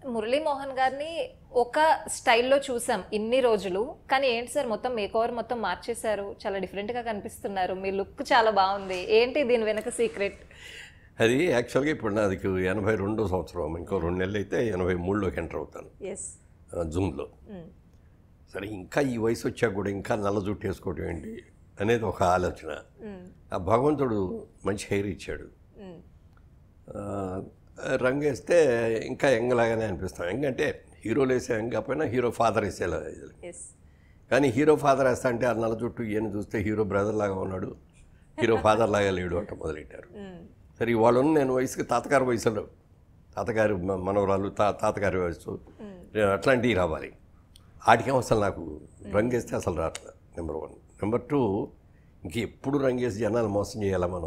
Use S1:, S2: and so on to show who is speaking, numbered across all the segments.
S1: మురళీమోహన్ గారిని ఒక స్టైల్లో చూసాం ఇన్ని రోజులు కానీ ఏంటి సార్ మొత్తం మేక్ ఓవర్ మొత్తం మార్చేశారు చాలా డిఫరెంట్గా కనిపిస్తున్నారు మీ లుక్ చాలా బాగుంది ఏంటి దీని వెనక సీక్రెట్
S2: అది యాక్చువల్గా ఇప్పుడు నాది ఎనభై రెండో సంవత్సరం ఇంకో రెండు నెలలు అయితే ఎనభై మూడులోకి ఎంటర్ అవుతాను
S1: ఎస్
S2: ఆ, జూన్లో సరే ఇంకా ఈ వయసు వచ్చాక కూడా ఇంకా నల్ల జుట్టు వేసుకోవడం ఏంటి అనేది ఒక ఆలోచన ఆ భగవంతుడు మంచి హెయిర్ ఇచ్చాడు ఆ, రంగు వేస్తే ఇంకా యంగలాగానే అనిపిస్తాం ఎందుకంటే హీరోలు వేసే యంగ్ కాకపోయినా హీరో ఫాదర్ వేసేలా ఇది.
S1: ఎస్
S2: కానీ హీరో ఫాదర్ వేస్తా అంటే ఆ నల్ల జుట్టు ఈయన చూస్తే హీరో బ్రదర్ లాగా ఉన్నాడు హీరో ఫాదర్ లాగా లేడు అంట మొదలెట్టారు సరే వాళ్ళు నేను వయసుకి తాతగారి వయసులో తాతగారి మ- మనవరాలు తా తాతగారి వయసు అట్లాంటివి రావాలి వాటికేం అసలు నాకు రంగేస్తే అసలు రావట్లేదు నెంబర్ వన్ నెంబర్ టూ ఇంక ఎప్పుడు రంగేసి జనాలు మోసం చేయాలా మనం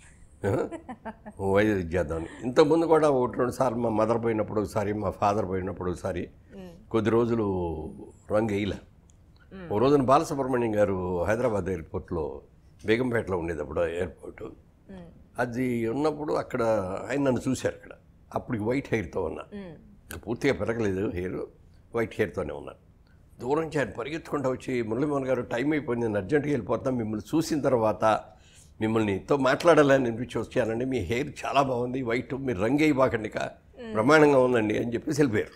S2: వైద్య చేద్దాం ఇంతకుముందు కూడా ఒకటి రెండు సార్లు మా మదర్ పోయినప్పుడు ఒకసారి మా ఫాదర్ పోయినప్పుడు ఒకసారి కొద్ది రోజులు రంగు వేయలే ఓ రోజున బాలసుబ్రహ్మణ్యం గారు హైదరాబాద్ ఎయిర్పోర్ట్లో బేగంపేటలో ఉండేది అప్పుడు ఎయిర్పోర్ట్ అది ఉన్నప్పుడు అక్కడ ఆయన నన్ను చూశారు అక్కడ అప్పుడు వైట్ హెయిర్తో ఉన్నా పూర్తిగా పెరగలేదు హెయిర్ వైట్ హెయిర్తోనే ఉన్నాను దూరం నుంచి ఆయన పరిగెత్తుకుంటూ వచ్చి మురళీమోహన్ గారు టైం అయిపోయింది నేను అర్జెంటుగా వెళ్ళిపోతాం మిమ్మల్ని చూసిన తర్వాత మిమ్మల్ని తో మాట్లాడాలని అనిపించి వచ్చానండి మీ హెయిర్ చాలా బాగుంది వైట్ మీరు రంగు బాకండి ఇక బ్రహ్మాండంగా ఉందండి అని చెప్పేసి వెళ్ళిపోయారు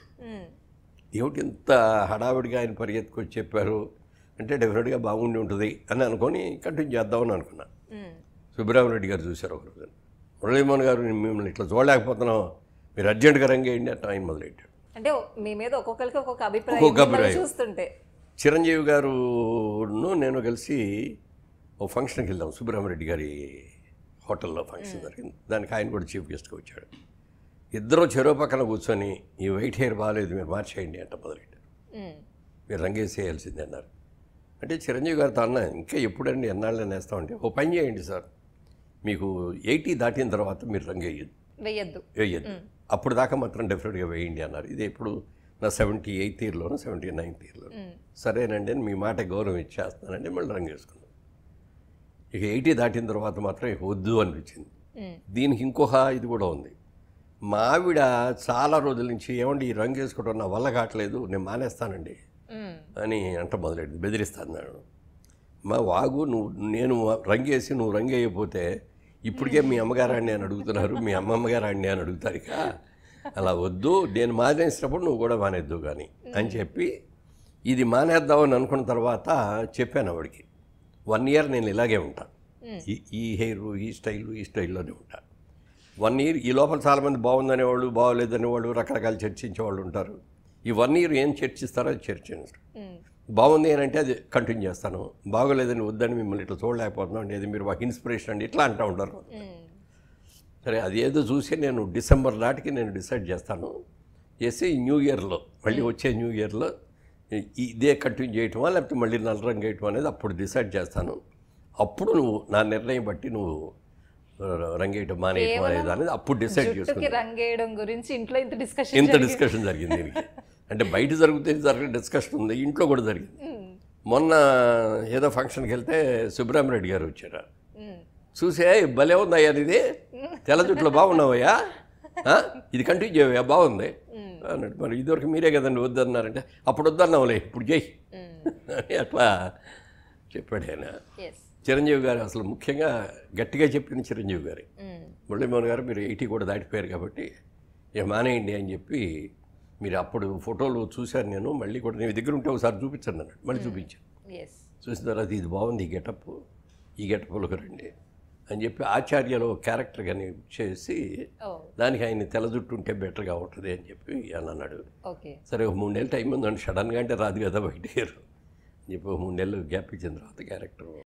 S2: ఏమిటి ఇంత హడావిడిగా ఆయన పరిగెత్తుకొచ్చి చెప్పారు అంటే డెఫినెట్గా బాగుండి ఉంటుంది అని అనుకొని కంటిన్యూ చేద్దామని అనుకున్నాను సుబ్బరామరెడ్డి గారు చూశారు ఒక రోజు మురళీమోహన్ గారు మిమ్మల్ని ఇట్లా చూడలేకపోతున్నాం మీరు అర్జెంటుగా రంగేయండి అంటే ఆయన మొదలెట్టాడు
S1: అంటే మీ మీద ఒక్కొక్కరికి ఒక్కొక్క అభిప్రాయం
S2: ఒక్కొక్క
S1: మిమ్మల్ని
S2: అభిప్రాయం.
S1: చూస్తుంటే
S2: చిరంజీవి గారును నేను కలిసి ఓ ఫంక్షన్కి వెళ్దాం సుబ్బరామరెడ్డి గారి హోటల్లో ఫంక్షన్ జరిగింది దానికి ఆయన కూడా చీఫ్ గెస్ట్గా వచ్చాడు ఇద్దరు చెరో పక్కన కూర్చొని ఈ వైట్ హెయిర్ బాగాలేదు మీరు మార్చేయండి అంట మొదలెట్టారు
S1: మ్మ్.
S2: మీరు రంగేసేయాల్సిందే అన్నారు అంటే చిరంజీవి గారితో అన్న ఇంకా ఎప్పుడండి ఎన్నాళ్ళని వేస్తామంటే ఓ పని చేయండి సార్ మీకు ఎయిటీ దాటిన తర్వాత మీరు రంగేయద్దు
S1: వెయ్యొద్దు
S2: వేయద్దు అప్పుడు దాకా మాత్రం డెఫినెట్గా వేయండి అన్నారు ఇది ఇప్పుడు నా సెవెంటీ ఎయిత్ ఇయర్లోనూ సెవెంటీ నైన్త్ ఇయర్లో సరేనండి అని మీ మాట గౌరవం ఇచ్చేస్తానండి మళ్ళీ రంగు వేసుకున్నాం ఇక ఎయిటీ దాటిన తర్వాత మాత్రం ఇక వద్దు అనిపించింది
S1: మ్మ్.
S2: దీనికి ఇంకొక ఇది కూడా ఉంది మా ఆవిడ చాలా రోజుల నుంచి ఏమండి ఈ రంగు వేసుకోవడం నా వల్ల కావట్లేదు నేను మానేస్తానండి
S1: మ్మ్.
S2: అని అంట మొదలెట్టింది బెదిరిస్తాను నేను మా వాగు నువ్వు నేను రంగేసి నువ్వు రంగేయకపోతే ఇప్పటికే మీ అమ్మగారాన్ని అని అడుగుతున్నారు మీ అమ్మమ్మగారాన్ని అని అడుగుతారు ఇక అలా వద్దు నేను మానేసినప్పుడు నువ్వు కూడా మానేద్దు కానీ అని చెప్పి ఇది మానేద్దామని అనుకున్న తర్వాత చెప్పాను ఆవిడకి వన్ ఇయర్ నేను ఇలాగే ఉంటాను ఈ ఈ హెయిర్ ఈ స్టైల్ ఈ స్టైల్లోనే ఉంటాను వన్ ఇయర్ ఈ లోపల చాలామంది బాగుందనేవాళ్ళు బాగోలేదనేవాళ్ళు రకరకాలు చర్చించేవాళ్ళు ఉంటారు ఈ వన్ ఇయర్ ఏం చర్చిస్తారో అది చర్చించరు
S1: మ్మ్.
S2: బాగుంది అని అంటే అది కంటిన్యూ చేస్తాను బాగోలేదని వద్దని మిమ్మల్ని ఇట్లా చూడలేకపోతున్నాం అండి అది మీరు మాకు ఇన్స్పిరేషన్ అండి ఇట్లా అంటూ ఉంటారు
S1: మ్మ్.
S2: సరే అది ఏదో చూసి నేను డిసెంబర్ నాటికి నేను డిసైడ్ చేస్తాను చేసి న్యూ ఇయర్లో మళ్ళీ వచ్చే న్యూ ఇయర్లో ఇ- ఇదే కంటిన్యూ చేయటమా లేకపోతే మళ్ళీ నల్ల రంగు వేయటం అనేది అప్పుడు డిసైడ్ చేస్తాను అప్పుడు నువ్వు నా నిర్ణయం బట్టి నువ్వు ఆ, రంగేయటం మానేయటం అనేది అనేది అప్పుడు డిసైడ్
S1: జుట్టుకి
S2: చేసుకుంటాను
S1: రంగేయడం గురించి ఇంట్లో ఇంత డిస్కషన్
S2: ఇంత డిస్కషన్ జరిగింది దీనికి అంటే బయట జరిగితే జరిగిన డిస్కషన్ ఉంది ఇంట్లో కూడా జరిగింది మొన్న ఏదో ఫంక్షన్కి వెళ్తే సుబ్రహ్మరెడ్డి గారు వచ్చారు చూసే భలే ఉందయ్యా ఇది తెల్ల జుట్లో బాగున్నావయ్యా ఆ? ఇది కంటిన్యూ చేయవయ్యా బాగుంది అన్నట్టు మరి ఇదివరకు మీరే కదండి వద్దన్నారంటే అప్పుడు వద్దన్నావులే ఇప్పుడు చేయి అని అట్లా చెప్పాడు ఆయన
S1: ఎస్
S2: చిరంజీవి గారు అసలు ముఖ్యంగా గట్టిగా చెప్పింది చిరంజీవి గారి మురళీమోహన్ గారు మీరు ఎయిటీ కూడా దాటిపోయారు కాబట్టి ఇక మానేయండి అని చెప్పి మీరు అప్పుడు ఫోటోలు చూశాను నేను మళ్ళీ కూడా నేను దగ్గర ఉంటే ఒకసారి చూపించండి అన్నాడు మళ్ళీ చూపించాను
S1: ఎస్
S2: చూసిన తర్వాత ఇది బాగుంది ఈ గెటప్ ఈ గెటప్లోకి రండి అని చెప్పి ఆచార్యలో క్యారెక్టర్ కానీ చేసి
S1: ఓ
S2: దానికి ఆయన తెల్ల జుట్టు ఉంటే బెటర్గా ఉంటుంది అని చెప్పి అని అన్నాడు
S1: ఓకే
S2: సరే ఒక మూడు నెలలు టైం ఉందండి సడన్గా అంటే రాదు కదా బయట అని చెప్పి ఒక మూడు నెలలు గ్యాప్ ఇచ్చిన తర్వాత క్యారెక్టర్